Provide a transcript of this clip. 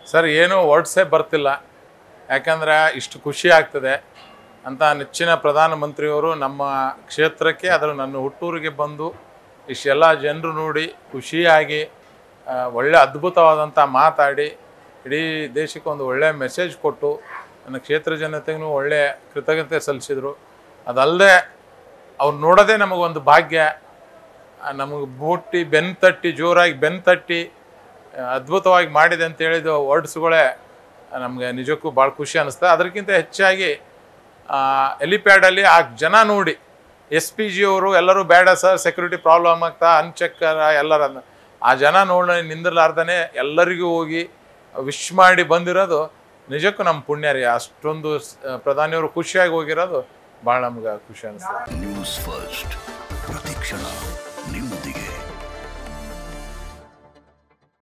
sir ಏನೂ ವರ್ಡ್ಸೇ ಬರ್ತಿಲ್ಲ ಯಾಕಂದರೆ ಇಷ್ಟು ಖುಷಿ ಆಗ್ತದೆ ಅಂತ ನೆಚ್ಚಿನ ಪ್ರಧಾನಮಂತ್ರಿಯವರು ನಮ್ಮ ಕ್ಷೇತ್ರಕ್ಕೆ ಅದರ ನನ್ನ ಹುಟ್ಟೂರಿಗೆ ಬಂದು ಇಷ್ಟೆಲ್ಲ ಜನರು ನೋಡಿ ಖುಷಿಯಾಗಿ ಆ, ಒಳ್ಳೆ ಅದ್ಭುತವಾದಂಥ ಮಾತಾಡಿ ಇಡೀ ದೇಶಕ್ಕೆ ಒಂದು ಒಳ್ಳೆಯ ಮೆಸೇಜ್ ಕೊಟ್ಟು ನನ್ನ ಕ್ಷೇತ್ರ ಜನತೆಗೂ ಒಳ್ಳೆಯ ಕೃತಜ್ಞತೆ ಸಲ್ಲಿಸಿದರು ಅದಲ್ಲದೆ ಅವ್ರು ನೋಡೋದೇ ನಮಗೊಂದು ಭಾಗ್ಯ ನಮಗೆ ಬೂಟಿ ಬೆನ್ ತಟ್ಟಿ ಜೋರಾಗಿ ಬೆನ್ ತಟ್ಟಿ ಆ, ಅದ್ಭುತವಾಗಿ ಮಾಡಿದೆ ಅಂತ ಹೇಳಿದ ವರ್ಡ್ಸ್ಗಳೇ ನಮಗೆ ನಿಜಕ್ಕೂ ಭಾಳ ಖುಷಿ ಅನ್ನಿಸ್ತದೆ ಅದಕ್ಕಿಂತ ಹೆಚ್ಚಾಗಿ ಎಲಿಪ್ಯಾಡಲ್ಲಿ ಆ ಜನ ನೋಡಿ ಎಸ್ ಪಿ ಜಿ ಅವರು ಎಲ್ಲರೂ ಬೇಡ ಸರ್ ಸೆಕ್ಯೂರಿಟಿ ಪ್ರಾಬ್ಲಮ್ ಆಗ್ತಾ ಅನ್ಚಕ್ಕರ ಎಲ್ಲರ ಆ ಜನ ನೋಡಿ ನಿಂದಿರ್ಲಾರ್ದೇ ಎಲ್ಲರಿಗೂ ಹೋಗಿ ವಿಶ್ ಮಾಡಿ ಬಂದಿರೋದು ನಿಜಕ್ಕೂ ನಮ್ಮ ಪುಣ್ಯ ರೀ ಅಷ್ಟೊಂದು ಸ್- ಪ್ರಧಾನಿಯವರು ಖುಷಿಯಾಗಿ ಹೋಗಿರೋದು ಭಾಳ ನಮ್ಗೆ ಖುಷಿ ಅನಿಸ್ತದೆ ನ್ಯೂಸ್ ಫಸ್ಟ್ ಪ್ರತಿಕ್ಷಣ